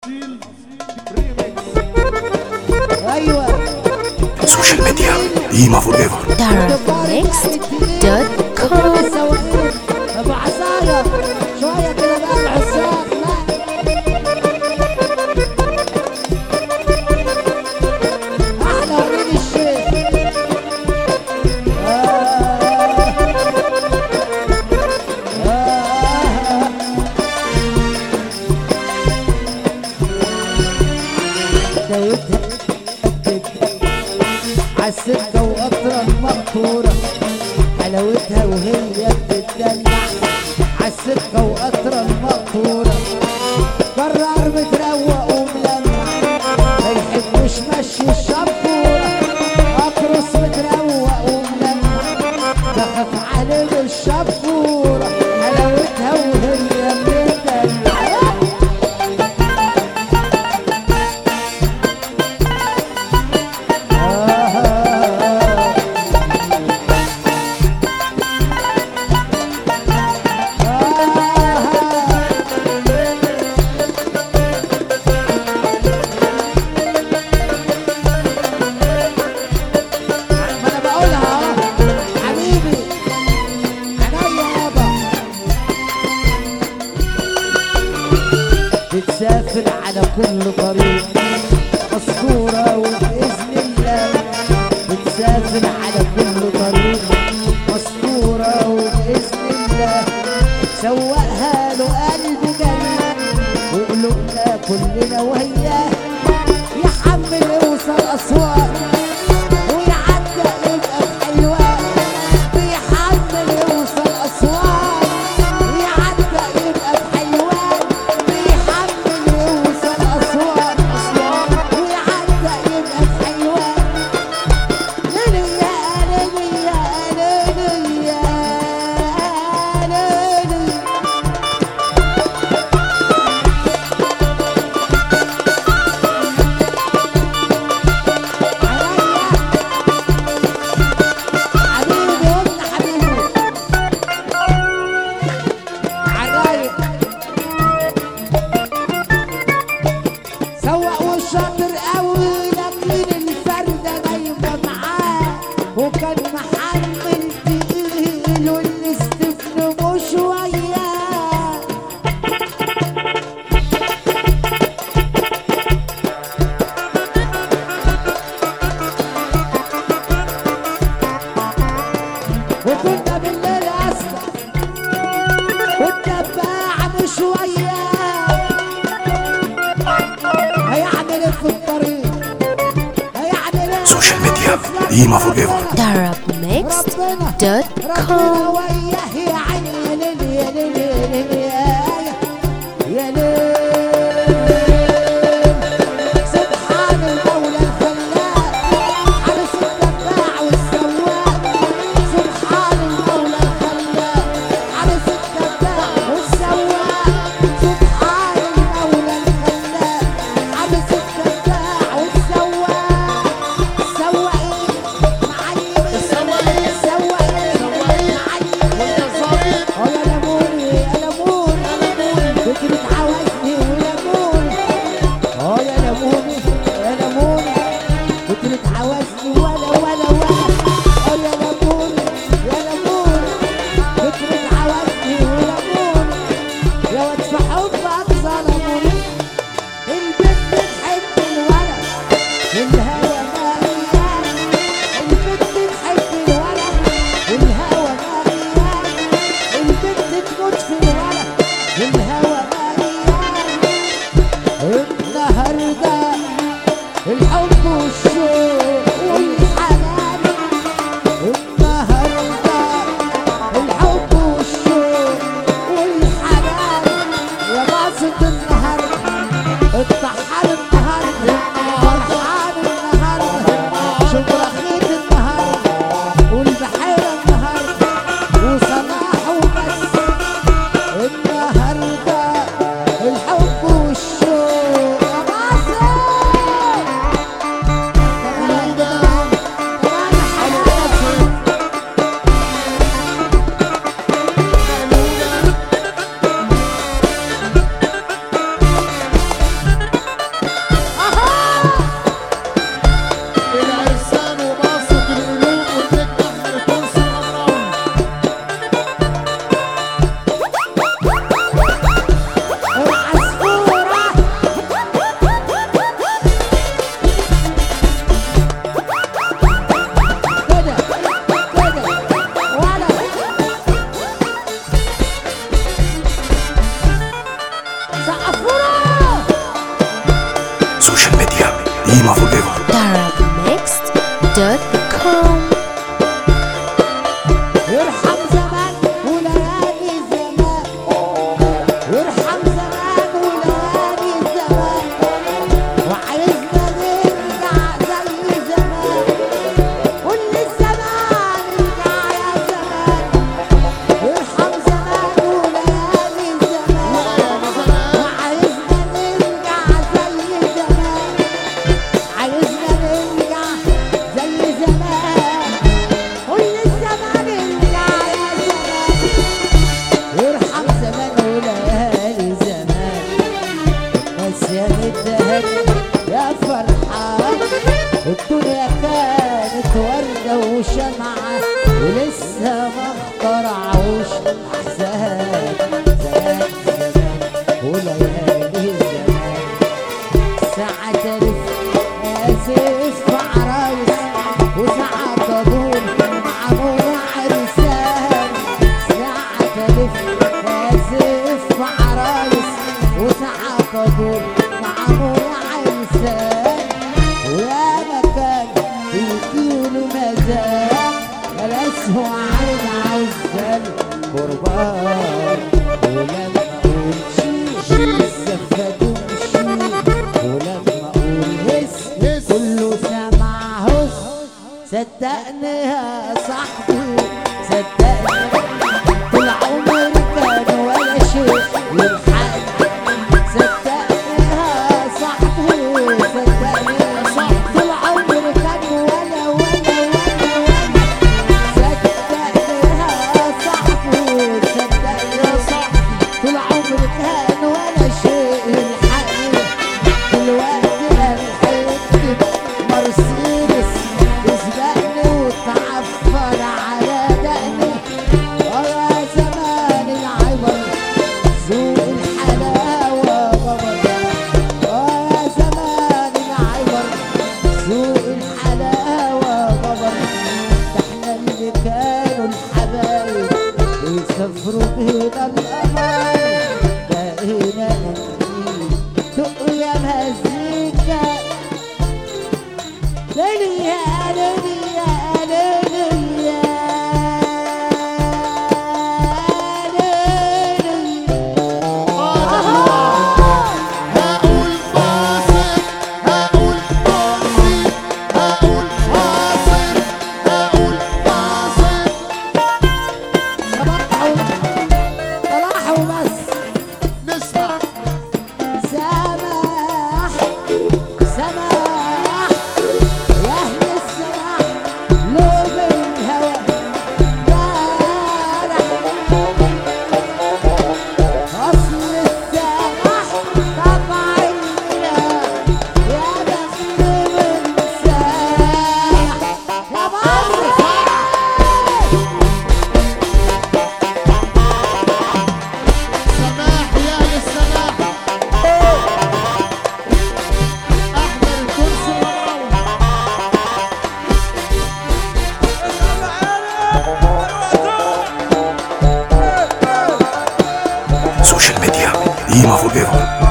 ايوه سوشيال ميديا قيمة فور ايفر darknext.com السواقين ابو عصايه شويه كده بقى العساق لا احلى وليد الشيخ آه. آه. بدايتها عالسكة وقطرة المقطورة حلاوتها وهي بتدلع عالسكة وقطرة المقطورة قرر متروق وملمع ما يحبوش مشي الشبورة أقرص متروق وملمع بخاف عليه الشبورة حلاوتها وهي بتدلع آه. ما انا بقولها أهو. حبيبي عينيا يابا بتسافر على كل طريق مسطورة وبإذن الله بتسافر على كل طريق مسطورة وبإذن الله سوقها له قلب جنة وقلوبنا كلنا وهياه يحمل يوصل أسوار ويعدى يبقى في حلوان بيحمل يوصل أسوان ويعدى يبقى في حلوان بيحمل يوصل أسوان أسوان ويعدى يبقى في حلوان ليلي يا ليلي يا ليلي يا ليلي حبيبي قلنا حبيبي عالرايق سوق والشاطر قوي لكن الفردة نايمة معاه وكان محمل تقيل والاستفنموا شوية وكنا بالليل اسمع والدباع بشوية هيعمل في الطريق هيعمل سوشيال ميديا قيمة فور ايفر darknext.com وياه يا عيني يا ليل يا ليل يا ليل يا يا ليل سبحان المولى الخلاق عرس الدباع والسواق سبحان المولى الخلاق عرس الدباع والسواق سبحان المولى الخلاق عرس الدباع والسواق سواقين معلمين سواقين معلمين Ima Forever Darkmixed.com ارحم زمان وليالي زمان ارحم زمان وليالي زمان وعايزنا نرجع زي زمان كل الزمان ارجع يا زمان ارحم زمان وليالي زمان وعايزنا نرجع زي زمان عايزنا نرجع زي زمان كل الزمان ارجع يا زمان ارحم زمان وليالي زمان بس يا الذهب يا فرحان الدنيا كانت وردة وشمعة ولسه ما اخترعوش أحزان زمان زمان وليالي زمان ساعة تلف آسف في عرايس وساعة تدور مع نور عرسان ساعة تلف آسف في عرايس وساعة تدور مع نور عرسان ويا مكان بيجيله مزاج ملاسه عين عزال قربان ولما اقول شي الزفة تمشي ولما اقول هس كله سمع هس صدقني يا صاحبي صدقني طول عمري كان ولا شيء يلحقني صدقني يا صاحبي صدقني يا صاحبي طول عمري كان ولا ولا ولا ولا صدقني يا صاحبي صدقني يا صاحبي طول عمري كان ولا شيء يلحقني دلوقتي الحقت مرسيدس تسبقني وتعفر على دقني ورا زمان العبر ذوق الحلاوة غمر ورا زمان العبر ذوق الحلاوة غمر ده احنا اللي كانوا الحبايب يسافروا بينا الأمان بقينا نمشي دق يا مزيكا ليلي يا ليلي يا ليلي يا ليلي هقول قاصد هقول قاصد هقول قاصد هقول قاصد صباحوا صباحوا بس نسمع سماح سماح يا أهل السماح لوب الهوى بارح أصل السماح طبع المياه يا بخت من ساح يا مصر سماح يا للسماح احمد الكرسي ومروح Social Media Ima Forever